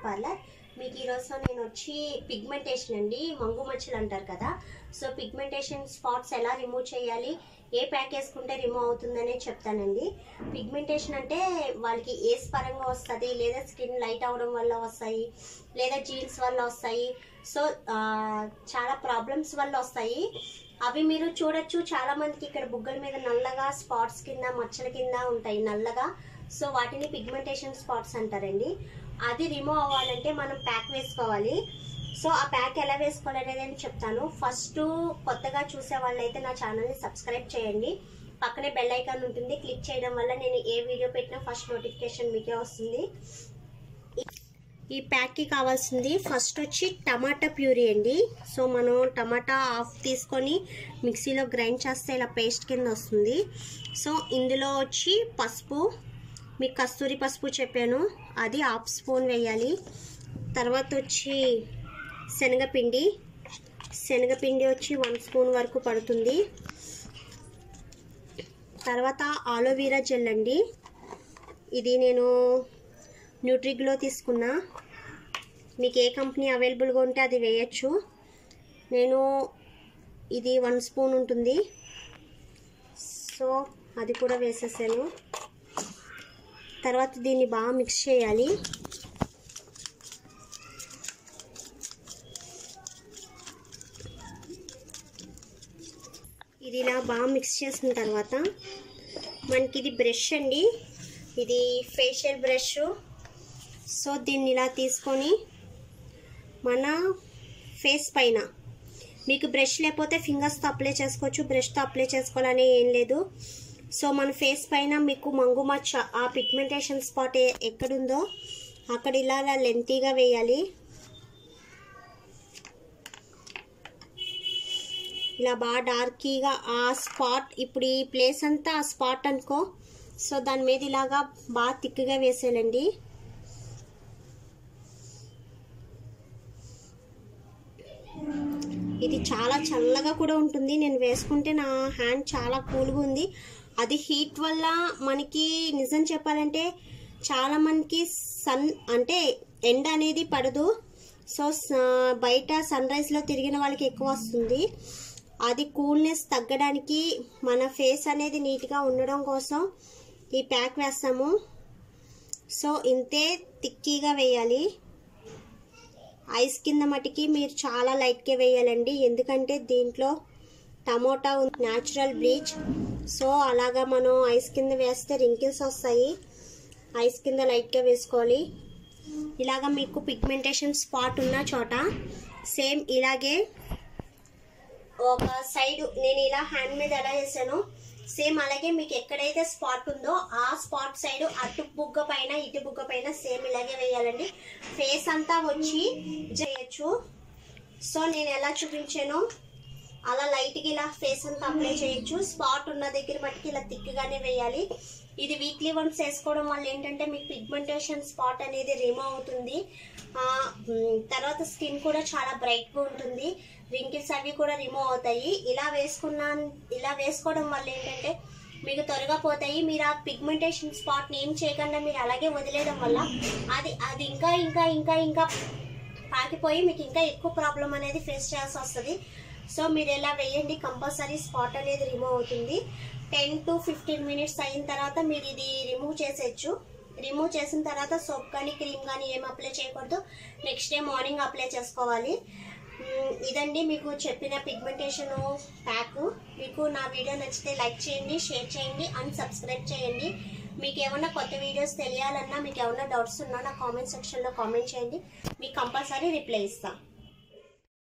parlour మీకు ఈరోజు నేను వచ్చి పిగ్మెంటేషన్ అండి మంగు మచ్చలు అంటారు కదా సో పిగ్మెంటేషన్ స్పాట్స్ ఎలా రిమూవ్ చేయాలి ఏ ప్యాక్ వేసుకుంటే రిమూవ్ అవుతుందనే చెప్తానండి పిగ్మెంటేషన్ అంటే వాళ్ళకి ఏజ్ పరంగా వస్తుంది లేదా స్కిన్ లైట్ అవడం వల్ల వస్తాయి లేదా జీన్స్ వల్ల వస్తాయి సో ఆ, చాలా ప్రాబ్లమ్స్ వల్ల వస్తాయి అవి మీరు చూడొచ్చు చాలా మందికి ఇక్కడ బుగ్గల మీద నల్లగా స్పాట్స్ కింద మచ్చల కింద ఉంటాయి నల్లగా సో వాటిని పిగ్మెంటేషన్ స్పాట్స్ అంటారండి అది రిమూవ్ అవ్వాలంటే మనం ప్యాక్ వేసుకోవాలి సో ఆ ప్యాక్ ఎలా వేసుకోవాలి అనేది నేను చెప్తాను ఫస్ట్ కొత్తగా చూసే వాళ్ళైతే నా ఛానల్ని సబ్స్క్రైబ్ చేయండి పక్కనే బెల్ ఐకాన్ ఉంటుంది క్లిక్ చేయడం వల్ల నేను ఏ వీడియో పెట్టినా ఫస్ట్ నోటిఫికేషన్ మీకే వస్తుంది ఈ ప్యాక్కి కావాల్సింది ఫస్ట్ వచ్చి టమాటా ప్యూరీ అండి సో మనం టమాటా హాఫ్ తీసుకొని మిక్సీలో గ్రైండ్ చేస్తే ఇలా పేస్ట్ కింద వస్తుంది సో ఇందులో వచ్చి పసుపు మీకు కస్తూరి పసుపు చెప్పాను అది హాఫ్ స్పూన్ వేయాలి తర్వాత వచ్చి శనగపిండి శనగపిండి వచ్చి వన్ స్పూన్ వరకు పడుతుంది తర్వాత ఆలోవీరా జెల్ అండి ఇది నేను న్యూట్రిగ్లో తీసుకున్నా మీకు ఏ కంపెనీ అవైలబుల్గా ఉంటే అది వేయచ్చు నేను ఇది వన్ స్పూన్ ఉంటుంది సో అది కూడా వేసేసాను తర్వాత దీన్ని బాగా మిక్స్ చేయాలి ఇది ఇలా బాగా మిక్స్ చేసిన తర్వాత మనకి ఇది బ్రష్ అండి ఇది ఫేషియల్ బ్రష్ సో దీన్ని ఇలా తీసుకొని మన ఫేస్ పైన మీకు బ్రష్ లేకపోతే ఫింగర్స్తో అప్లై చేసుకోవచ్చు బ్రష్తో అప్లై చేసుకోవాలని ఏం లేదు సో మన ఫేస్ పైన మీకు మంగు మచ్చ ఆ పిగ్మెంటేషన్ స్పాట్ ఏ- ఎక్కడుందో అక్కడ ఇలా లెంతీగా వేయాలి ఇలా బాగా డార్కీగా ఆ స్పాట్ ఇప్పుడు ఈ ప్లేస్ అంతా ఆ స్పాట్ అనుకో సో దాని మీద ఇలాగా బాగా థిక్గా వేసేయాలండి ఇది చాలా చల్లగా కూడా ఉంటుంది నేను వేసుకుంటే నా హ్యాండ్ చాలా కూల్గా ఉంది అది హీట్ వల్ల మనకి నిజం చెప్పాలంటే చాలా మందికి సన్ అంటే ఎండ అనేది పడదు సో స- బయట సన్ రైజ్లో తిరిగిన వాళ్ళకి ఎక్కువ వస్తుంది అది కూల్నెస్ తగ్గడానికి మన ఫేస్ అనేది నీట్గా ఉండడం కోసం ఈ ప్యాక్ వేస్తాము సో ఇంతే తిక్కీగా వేయాలి ఐస్ కింద మటుకి మీరు చాలా లైట్గా వేయాలండి ఎందుకంటే దీంట్లో టమోటా న్యాచురల్ బ్లీచ్ సో అలాగా మనం ఐస్ కింద వేస్తే రింకిల్స్ వస్తాయి ఐస్ కింద లైట్గా వేసుకోవాలి ఇలాగా మీకు పిగ్మెంటేషన్ స్పాట్ ఉన్న చోట సేమ్ ఇలాగే ఒక సైడ్ నేను ఇలా హ్యాండ్ మీద ఎలా చేశానో సేమ్ అలాగే మీకు ఎక్కడైతే స్పాట్ ఉందో ఆ స్పాట్ సైడ్ అటు బుగ్గ పైన ఇటు బుగ్గ పైన సేమ్ ఇలాగే వేయాలండి ఫేస్ అంతా వచ్చి చేయొచ్చు సో నేను ఎలా చూపించానో అలా లైట్గా ఇలా ఫేస్ అంతా అప్లై చేయొచ్చు స్పాట్ ఉన్న దగ్గర మట్టుకి ఇలా థిక్గానే వేయాలి ఇది వీక్లీ వన్స్ వేసుకోవడం వల్ల ఏంటంటే మీకు పిగ్మెంటేషన్ స్పాట్ అనేది రిమూవ్ అవుతుంది ఆ, మ్, తర్వాత స్కిన్ కూడా చాలా బ్రైట్గా ఉంటుంది రింకిల్స్ అవి కూడా రిమూవ్ అవుతాయి ఇలా వేసుకున్న ఇలా వేసుకోవడం వల్ల ఏంటంటే మీకు త్వరగా పోతాయి మీరు ఆ పిగ్మెంటేషన్ స్పాట్ని ఏం చేయకుండా మీరు అలాగే వదిలేయడం వల్ల అది అది ఇంకా ఇంకా ఇంకా ఇంకా పాకిపోయి మీకు ఇంకా ఎక్కువ ప్రాబ్లం అనేది ఫేస్ చేయాల్సి వస్తుంది సో మీరు ఎలా వేయండి కంపల్సరీ స్పాట్ అనేది రిమూవ్ అవుతుంది టెన్ టు ఫిఫ్టీన్ మినిట్స్ అయిన తర్వాత మీరు ఇది రిమూవ్ చేసేయచ్చు రిమూవ్ చేసిన తర్వాత సోప్ కానీ క్రీమ్ కానీ ఏం అప్లై చేయకూడదు నెక్స్ట్ డే మార్నింగ్ అప్లై చేసుకోవాలి మ్, ఇదండి మీకు చెప్పిన పిగ్మెంటేషన్ ప్యాక్ మీకు నా వీడియో నచ్చితే లైక్ చేయండి షేర్ చేయండి అండ్ సబ్స్క్రైబ్ చేయండి మీకు ఏమన్నా కొత్త వీడియోస్ తెలియాలన్నా మీకు ఏమన్నా డౌట్స్ ఉన్నా నా కామెంట్ సెక్షన్లో కామెంట్ చేయండి మీకు కంపల్సరీ రిప్లై ఇస్తాను